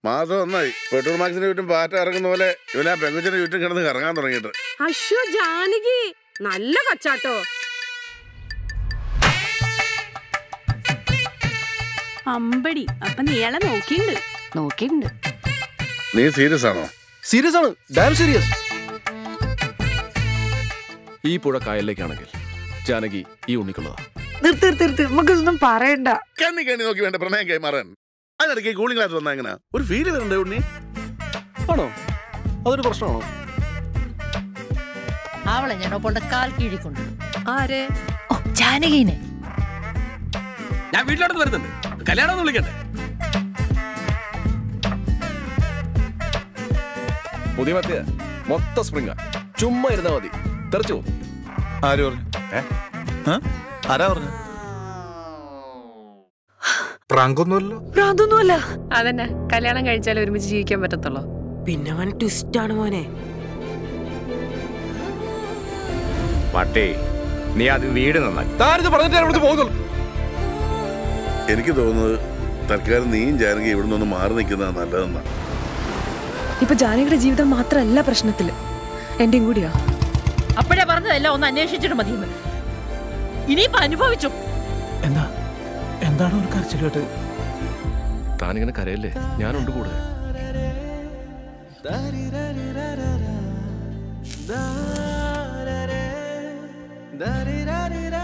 മാസം ഒന്നായി പെട്രോൾ മാക്സിന് ചുറ്റും പാറ്റ ഇറങ്ങുന്ന പോലെ ഇവൻ ആ പെങ്കുച്ചിന്റെ ചുറ്റും കിടന്ന് കറങ്ങാൻ തുടങ്ങിയിട്ട് അശ്വ ജാനകി നല്ല കച്ചാട്ടോ അമ്പടി അപ്പൊ നീയാളെ നോക്കിണ്ട് നോക്കിണ്ട് നീ സീരിയസ് ആണോ സീരിയസ് ആണ് ഡാം സീരിയസ് ഈ പുഴ കായലിലേക്കാണെങ്കിൽ ജാനകി ഈ ഉണ്ണിക്കുള്ളതാ നിർത്തി നിർത്തി നിർത്തി നമുക്കിതൊന്നും പറയണ്ട കണ്ണി കണ്ണി നോക്കി വേണ്ട പ്രണയം കൈമാറാൻ അതിനിടയ്ക്ക് കൂളിംഗ് ഗ്ലാസ് വന്നാ എങ്ങനെ ഒരു ഫീല് വരണ്ടേ ഉണ്ണി ആണോ അതൊരു പ്രശ്നമാണോ അവളെ ഞാൻ ഒപ്പോണ്ട കാൽ കീഴി കൊണ്ടു ആരെ ഓ ജാനകീനെ ഞാൻ വീട്ടിലോട്ട് വരുന്നുണ്ട് കല്യാണം ഒന്ന് വിളിക്കട്ടെ പുതിയ മത്തിയ മൊത്തം സ്പ്രിംഗാ ചുമ്മാ ഇരുന്നാ മതി തെറിച്ചു പോകും. ആര് പറഞ്ഞു ഏ? ആ? ആരാ പറഞ്ഞു പ്രാങ്കൊന്നുമല്ലോ അതൊന്നുമല്ല അതന്നെ കല്യാണം കഴിച്ചാൽ ഒരുമിച്ച് ജീവിക്കാൻ പറ്റത്തുള്ളൂ പിന്നെ അവൻ ട്വിസ്റ്റ് ആണ് മോനെ പട്ടേ നീ ആദ്യം വീട് നന്നായി താനിത് പറഞ്ഞിട്ട് ഞാൻ ഇവിടുന്ന് പോകുന്നുള്ളൂ എനിക്ക് തോന്നുന്നത് തൽക്കാലം നീയും ജാനകി ഇവിടെ നിന്ന് മാറി നിൽക്കുന്നതാണ് നല്ലതെന്നാ ഇപ്പൊ ജാനകിയുടെ ജീവിതം മാത്രമല്ല പ്രശ്നത്തില് എന്റെയും കൂടിയാ അപ്പോഴേ പറഞ്ഞതല്ല ഒന്ന് അന്വേഷിച്ചിട്ട് മതിയെന്ന് ഇനിയിപ്പോ അനുഭവിച്ചു എന്താ എന്താണ് ഒരു കരച്ചിലോട്ട് താനിങ്ങനെ കരയല്ലേ ഞാനുണ്ട് കൂടെ Da